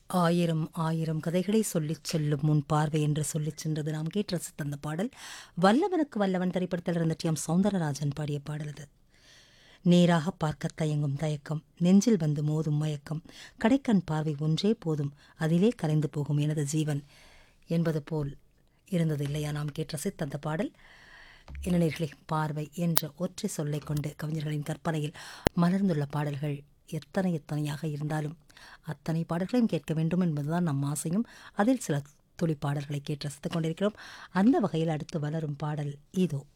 ஆயிரம் ஆயிரம் கதைகளை சொல்லிச் செல்லும் முன் பார்வை என்று சொல்லிச் சென்றது நாம் கேட்டு ரசித்த அந்த பாடல் வல்லவனுக்கு வல்லவன் திரைப்படத்தில் இருந்த டி எம் சௌந்தரராஜன் பாடிய பாடல் அது நேராக பார்க்க தயங்கும் தயக்கம் நெஞ்சில் வந்து மோதும் மயக்கம் கடைக்கண் பார்வை ஒன்றே போதும் அதிலே கரைந்து போகும் எனது ஜீவன் என்பது போல் இருந்தது இல்லையா நாம் கேட்டு ரசித்த அந்த பாடல் இளைஞர்களே பார்வை என்ற ஒற்றை சொல்லைக் கொண்டு கவிஞர்களின் கற்பனையில் மலர்ந்துள்ள பாடல்கள் எத்தனை எத்தனையாக இருந்தாலும் அத்தனை பாடல்களையும் கேட்க வேண்டும் என்பதுதான் நம் ஆசையும் அதில் சில துளி பாடல்களை கேட்டு ரசித்துக் கொண்டிருக்கிறோம் அந்த வகையில் அடுத்து வளரும் பாடல் இதோ